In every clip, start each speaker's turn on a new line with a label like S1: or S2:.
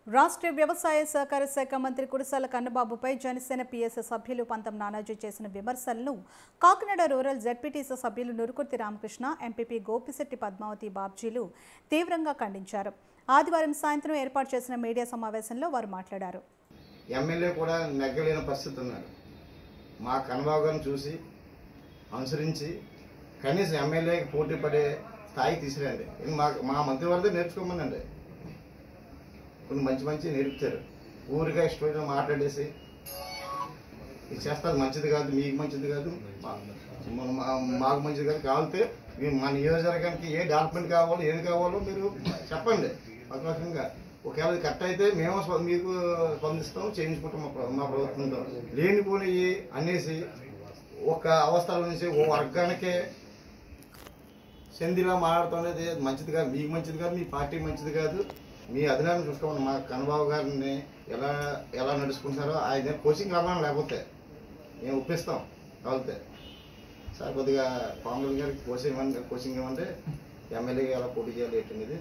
S1: రాష్ట్ర వ్యవసాయ సహకార శాఖ మంత్రి కుడిసాల కన్నబాబుపై జనసేన పిఎస్ సభ్యులు పంతం నానాజీ చేసిన విమర్శలను కాకినాడ రూరల్ జెడ్పీటీసీ సభ్యులు నురుకుర్తి రామకృష్ణ ఎంపీపీ గోపిశెట్టి పద్మావతి బాబ్జీలు తీవ్రంగా ఖండించారు ఆదివారం సాయంత్రం ఏర్పాటు చేసిన మీడియా సమావేశంలో వారు మాట్లాడారు
S2: ఎమ్మెల్యే కూడా నెగ్గలేని పరిస్థితి ఉన్నాడు మా కనబాబు గారిని చూసి అనుసరించి కనీసం ఎమ్మెల్యేకి పోటీ పడే స్థాయికి తీసుకురండి ఇది మా మా మంత్రివర్గం నేర్చుకోమనండి కొన్ని మంచి మంచి నేర్పుతారు ఊరిగా ఇష్టమైన మాట్లాడేసి ఇది చేస్తారు మంచిది కాదు మీకు మంచిది కాదు మా- మన- మా- మాకు మంచిది కాదు కావాలితే మీ మా నియోజకవర్గానికి ఏ డెవలప్మెంట్ కావాలో ఏది కావాలో మీరు చెప్పండి అవకాశంగా ఒకవేళ ఇది కరెక్ట్ అయితే మేము స్వ- మీకు స్పందిస్తాం చేయించుకుంటాం మా ప్ర- మా ప్రభుత్వంతో లేనిపోని అనేసి ఒక అవస్థల నుంచి ఓ వర్గానికే సెందిలా మాట్లాడుతున్నది మంచిది కాదు మీకు మంచిది కాదు మీ పార్టీ మంచిది కాదు మీ అధినారం చూసుకోమని మా కన్నబాబు గారిని ఎలా ఎలా నడుచుకుంటారో ఆయన కోచింగ్ రమ్మని లేకపోతే మేము ఒప్పిస్తాం కావాలితే సార్ కొద్దిగా పాముల గారికి కోచింగ్ ఇవ్వండి కోచింగ్ ఇవ్వండి ఎమ్మెల్యేగా ఎలా పోటీ చేయాలి ఏంటనేది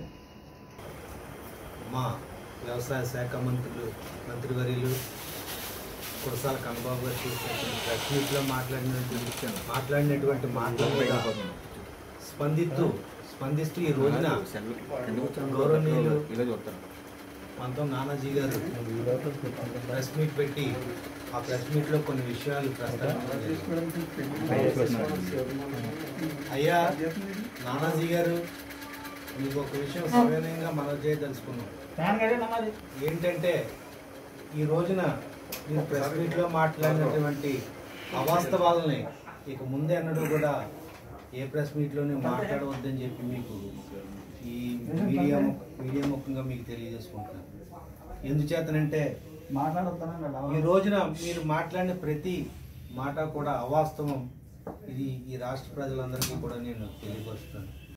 S3: మా వ్యవసాయ శాఖ మంత్రులు మంత్రివర్యులు కురసాల కన్నబాబు గారు చేసినటువంటి ప్రెస్ మీట్లో మాట్లాడినటువంటి మాట్లాడినటువంటి మాటల మీద స్పందిస్తూ స్పందిస్తూ ఈ రోజున గౌరవనీయులు పంతం నానాజీ గారు ప్రెస్ మీట్ పెట్టి ఆ ప్రెస్ మీట్లో కొన్ని విషయాలు ప్రస్తావించడం అయ్యా నానాజీ గారు మీకు ఒక విషయం సవినయంగా మనం చేయదలుచుకున్నాం ఏంటంటే ఈ రోజున మీరు ప్రెస్ మీట్లో మాట్లాడినటువంటి అవాస్తవాలని ఇక ముందే అన్నట్టు కూడా ఏ ప్రెస్ మీట్లోనే మాట్లాడవద్దని చెప్పి మీకు ఈ మీడియా ముఖ- మీడియా ముఖంగా మీకు తెలియజేసుకుంటున్నాను ఎందుచేతనంటే ఈ రోజున మీరు మాట్లాడిన ప్రతి మాట కూడా అవాస్తవం ఇది ఈ రాష్ట్ర ప్రజలందరికీ కూడా నేను తెలియపరుస్తున్నాను